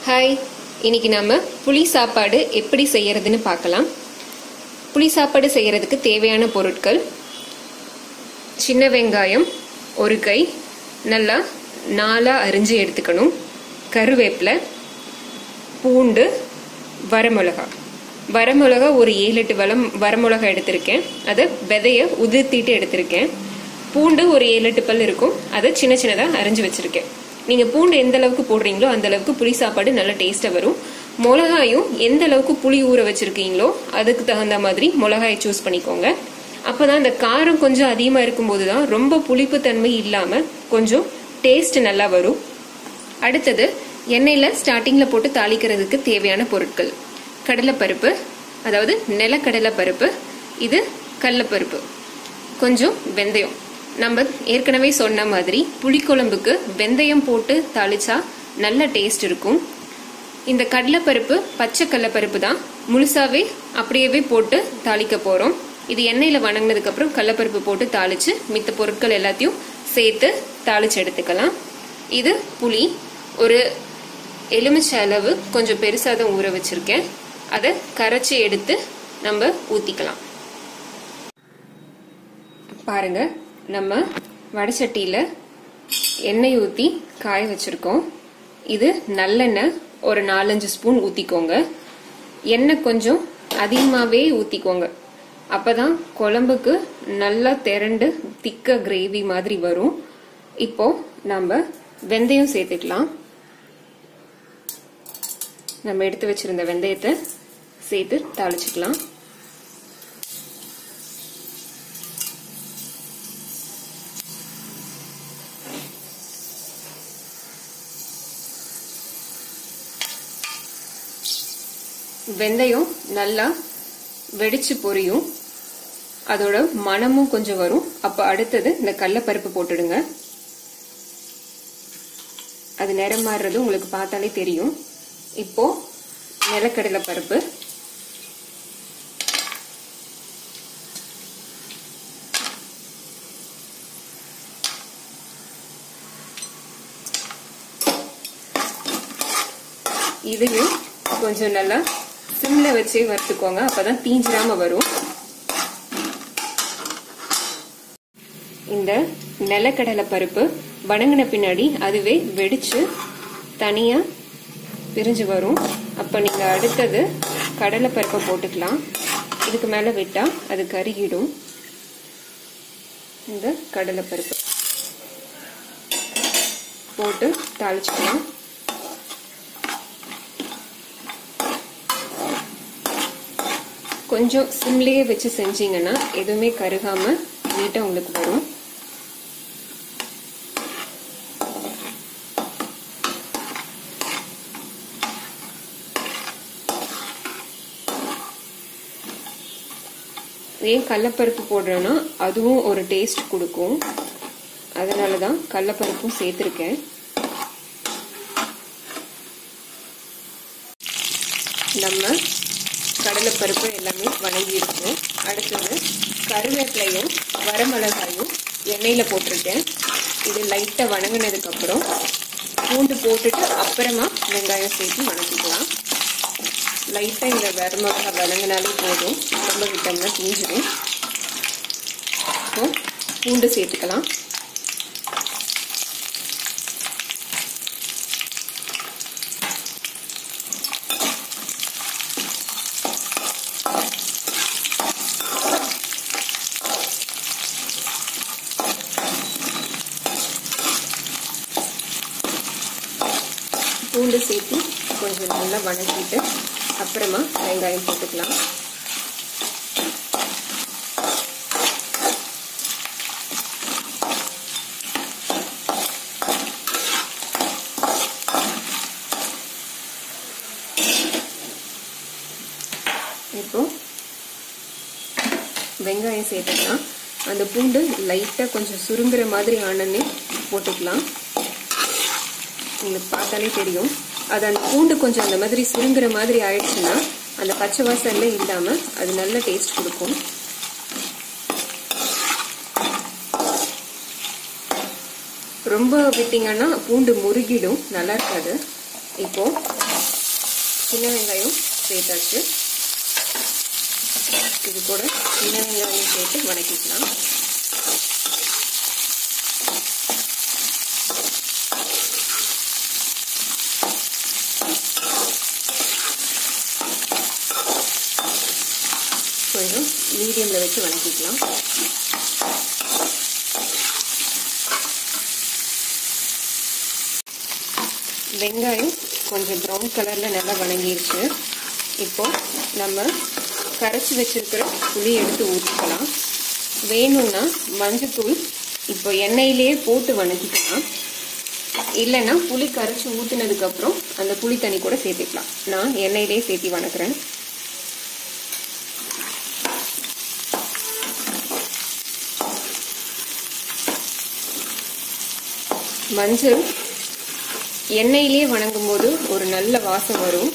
hi இன்னைக்கு நம்ம புளி சாப்பாடு எப்படி செய்யறதுன்னு பார்க்கலாம் புளி சாப்பாடு செய்யறதுக்கு தேவையான பொருட்கள் சின்ன வெங்காயம் ஒரு கை நல்லா நாலாக அரிஞ்சு எடுத்துக்கணும் கருவேப்பிலை பூண்டு வரமிளகா வரமிளகா ஒரு ஏழு எட்டு வளம் வரமிளகா எடுத்திருக்கேன் அதை விதைய உதிர்த்திட்டு எடுத்திருக்கேன் பூண்டு ஒரு ஏழு எட்டு பல் இருக்கும் அதை சின்ன சின்னதாக அரிஞ்சு வச்சிருக்கேன் நீங்க பூண்டு எந்த அளவுக்கு போடுறீங்களோ அந்த அளவுக்கு புளி சாப்பாடு நல்ல டேஸ்டா வரும் மிளகாயும் எந்த அளவுக்கு புளி ஊற வச்சிருக்கீங்களோ அதுக்கு தகுந்த மாதிரி மிளகாயை சூஸ் பண்ணிக்கோங்க அப்பதான் அந்த காரம் கொஞ்சம் அதிகமா இருக்கும்போது தான் ரொம்ப புளிப்பு தன்மை இல்லாம கொஞ்சம் டேஸ்ட் நல்லா வரும் அடுத்தது எண்ணெயில ஸ்டார்டிங்ல போட்டு தாளிக்கிறதுக்கு தேவையான பொருட்கள் கடலைப்பருப்பு அதாவது நிலக்கடலை பருப்பு இது கடலைப்பருப்பு கொஞ்சம் வெந்தயம் நம்ம ஏற்கனவே சொன்ன மாதிரி புளிக்குழம்புக்கு வெந்தயம் போட்டு தாளிச்சா நல்ல டேஸ்ட் இருக்கும் இந்த கடலைப்பருப்பு பச்சை கடலைப்பருப்பு தான் முழுசாவே அப்படியே போட்டு தாளிக்க போறோம் இது எண்ணெயில வணங்கினதுக்கு அப்புறம் கடலைப்பருப்பு போட்டு தாளிச்சு மித்த பொருட்கள் எல்லாத்தையும் சேர்த்து தாளிச்சு எடுத்துக்கலாம் இது புளி ஒரு எலுமிச்சை அளவு கொஞ்சம் பெருசாக தான் ஊற வச்சிருக்கேன் அதை கரைச்சி எடுத்து நம்ம ஊற்றிக்கலாம் பாருங்க நம்ம வடச்சட்டியில் எண்ணெய் ஊற்றி காய வச்சிருக்கோம் இது நல்லெண்ணெய் ஒரு நாலஞ்சு ஸ்பூன் ஊற்றிக்கோங்க எண்ணெய் கொஞ்சம் அதிகமாகவே ஊற்றிக்கோங்க அப்பதான் குழம்புக்கு நல்லா திரண்டு திக்க கிரேவி மாதிரி வரும் இப்போ நம்ம வெந்தயம் சேர்த்துக்கலாம் நம்ம எடுத்து வச்சிருந்த வெந்தயத்தை சேர்த்து தாளிச்சுக்கலாம் வெந்தயம் நல்லா வெடிச்சு பொரியும் அதோட மனமும் கொஞ்சம் வரும் அப்ப அடுத்தது இந்த கடலப்பருப்பு போட்டுடுங்க அது நிறம் மாறுறது உங்களுக்கு பார்த்தாலே தெரியும் இப்போ நிலக்கடலை பருப்பு இதையும் கொஞ்சம் நல்லா சிம்ல வச்சே வறுத்துக்கோங்க அப்பதான் தீஞ்சிராம வரும் இந்த நிலக்கடலை பருப்பு வணங்கின பின்னாடி அதுவே வெடிச்சு தனியா பிரிஞ்சு வரும் அப்ப நீங்க அடுத்தது கடலை பருப்பை போட்டுக்கலாம் இதுக்கு மேல விட்டா அது கருகிடும் இந்த கடலை பருப்பு போட்டு தாளிச்சுக்கலாம் கொஞ்சம் சிம்லேயே வச்சு செஞ்சீங்கன்னா எதுவுமே கருகாம நீட்டா உங்களுக்கு வரும் ஏன் கடலப்பருப்பு போடுறேன்னா அதுவும் ஒரு டேஸ்ட் கொடுக்கும் அதனால தான் கடலப்பருப்பும் சேர்த்துருக்கேன் நம்ம கடலைப்பருப்பு எல்லாமே வணங்கி இருக்கும் அடுத்தது கருவேப்பிலையும் வரமிளகாயும் எண்ணெயில் போட்டிருக்கேன் இது லைட்டாக வணங்கினதுக்கப்புறம் பூண்டு போட்டுட்டு அப்புறமா வெங்காயம் சேர்த்து வணக்கிக்கலாம் லைட்டாக இந்த வரமிளகா வணங்கினாலே போதும் ரொம்ப விட்டோம்னா தீஞ்சிடும் இப்போ பூண்டு சேர்த்துக்கலாம் பூண்டு சேர்த்து கொஞ்சம் நல்லா வணக்கிட்டு அப்புறமா வெங்காயம் போட்டுக்கலாம் இப்போ வெங்காயம் சேர்த்துக்கலாம் அந்த பூண்டு லைட்டாக கொஞ்சம் சுருங்குற மாதிரி ஆனன்னே போட்டுக்கலாம் உங்களுக்கு பார்த்தாலே தெரியும் அது அந்த பூண்டு கொஞ்சம் அந்த மாதிரி சுருங்குற மாதிரி ஆயிடுச்சுன்னா அந்த பச்சை வாசல்ல இல்லாம அது நல்ல டேஸ்ட் கொடுக்கும் ரொம்ப விட்டீங்கன்னா பூண்டு முருகிடும் நல்லா இருக்காது இப்போ சின்ன வெங்காயம் சேர்த்தாச்சு இது கூட சின்ன வெங்காயம் சேர்த்து வதக்கிக்கலாம் கொஞ்சம் மீடியமில் வச்சு வதக்கிக்கலாம் வெங்காயம் கொஞ்சம் ப்ரௌன் கலரில் நல்லா வணங்கிருச்சு இப்போ நம்ம கரைச்சி வச்சிருக்கிற புளி எடுத்து ஊற்றிக்கலாம் வேணும்னா மஞ்சத்தூள் இப்போ எண்ணெயிலேயே போட்டு வணக்கிக்கலாம் இல்லைன்னா புளி கரைச்சி ஊற்றுனதுக்கப்புறம் அந்த புளி தண்ணி கூட சேர்த்துக்கலாம் நான் எண்ணெயிலேயே சேர்த்தி வணக்குறேன் மஞ்சள் எண்ணெயிலே வணங்கும் போது ஒரு நல்ல வாசம் வரும்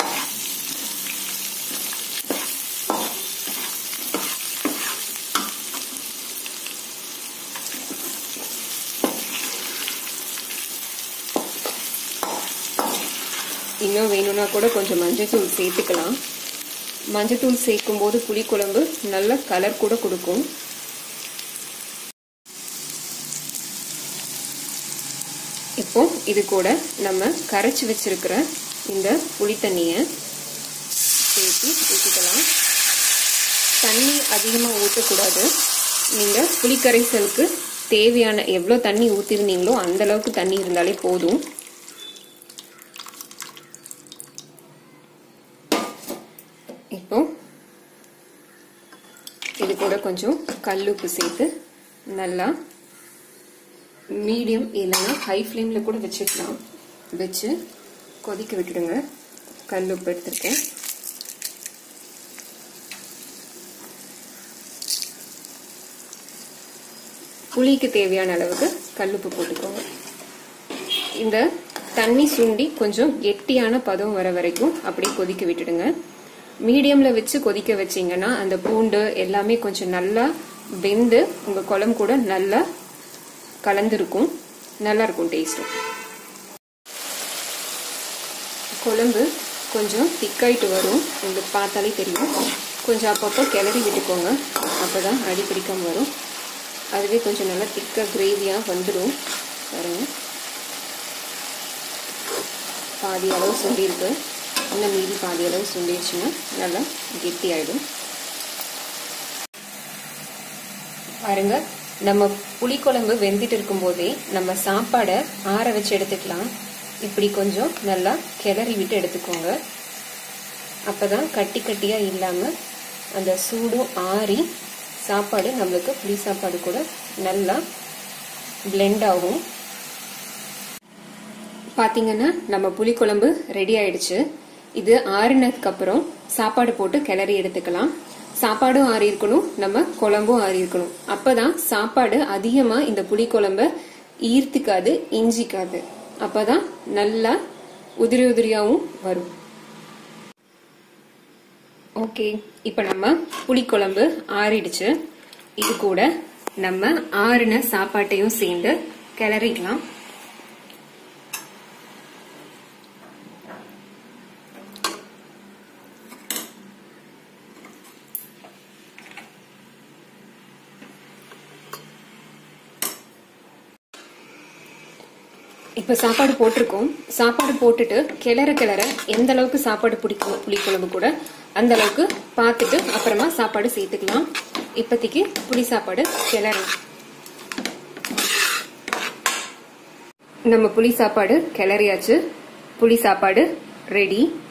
இன்னும் வேணும்னா கூட கொஞ்சம் மஞ்சத்தூள் சேர்த்துக்கலாம் மஞ்சத்தூள் சேர்க்கும் போது புளிக்குழம்பு நல்ல கலர் கூட கொடுக்கும் இப்போ இது கூட நம்ம கரைச்சி வச்சிருக்கிற இந்த புளி தண்ணியை சேர்த்து ஊற்றிக்கலாம் தண்ணி அதிகமாக ஊற்றக்கூடாது நீங்கள் புளிக்கரைசலுக்கு தேவையான எவ்வளோ தண்ணி ஊற்றிருந்தீங்களோ அந்த அளவுக்கு தண்ணி இருந்தாலே போதும் இப்போ இது கூட கொஞ்சம் கல்லுப்பு சேர்த்து நல்லா மீடியம் இல்லைன்னா ஹை ஃப்ளேமில் கூட வச்சுக்கலாம் வச்சு கொதிக்க விட்டுடுங்க கல் உப்பு எடுத்திருக்கேன் புளிக்கு தேவையான அளவுக்கு கல்லுப்பு போட்டுக்கோங்க இந்த தண்ணி சுண்டி கொஞ்சம் கெட்டியான பதம் வர வரைக்கும் அப்படியே கொதிக்க விட்டுடுங்க மீடியம்ல வச்சு கொதிக்க வச்சீங்கன்னா அந்த பூண்டு எல்லாமே கொஞ்சம் நல்லா வெந்து உங்க குழம்பு கூட நல்லா கலந்துருக்கும் நல்லா இருக்கும் டேஸ்ட்டும் குழம்பு கொஞ்சம் திக்காயிட்டு வரும் உங்களுக்கு பார்த்தாலே தெரியும் கொஞ்சம் அப்பப்போ கிளறி விட்டுக்கோங்க அப்போ தான் அடி பிடிக்காம வரும் அதுவே கொஞ்சம் நல்லா திக்காக கிரேவியாக வந்துடும் பாருங்க பாதி அளவு சுண்டிருக்கு இன்னும் மீதி பாதி அளவு சுண்டிடுச்சுன்னா நல்லா கெட்டி ஆகிடும் பாருங்க நம்ம புளிக்குழம்பு வெந்துட்டு இருக்கும் போதே நம்ம சாப்பாடை ஆற வச்சு எடுத்துக்கலாம் இப்படி கொஞ்சம் நல்லா கிளறி விட்டு எடுத்துக்கோங்க அப்பதான் கட்டி கட்டியா இல்லாம அந்த சூடும் ஆறி சாப்பாடு நம்மளுக்கு புளி சாப்பாடு கூட நல்லா பிளெண்ட் ஆகும் பாத்தீங்கன்னா நம்ம புளிக்குழம்பு ரெடி ஆயிடுச்சு இது ஆறினதுக்கு அப்புறம் சாப்பாடு போட்டு கிளறி எடுத்துக்கலாம் சாப்பாடும் ஆறி இருக்கணும் நம்ம குழம்பும் ஆறி இருக்கணும் அப்பதான் சாப்பாடு அதிகமா இந்த புளிக்குழம்ப ஈர்த்துக்காது இஞ்சிக்காது அப்பதான் நல்லா உதிரி உதிரியாவும் வரும் ஓகே இப்ப நம்ம புளிக்குழம்பு ஆறிடுச்சு இது கூட நம்ம ஆறின சாப்பாட்டையும் சேர்ந்து கிளறிக்கலாம் இப்ப சாப்பாடு போட்டிருக்கோம் சாப்பாடு போட்டுட்டு கிளற கிளற எந்த அளவுக்கு சாப்பாடு பிடிக்கும் புளிக்குழம்பு கூட அந்த அளவுக்கு பார்த்துட்டு அப்புறமா சாப்பாடு சேர்த்துக்கலாம் இப்போதைக்கு புளி சாப்பாடு கிளறலாம் நம்ம புளி சாப்பாடு கிளறியாச்சு புளி சாப்பாடு ரெடி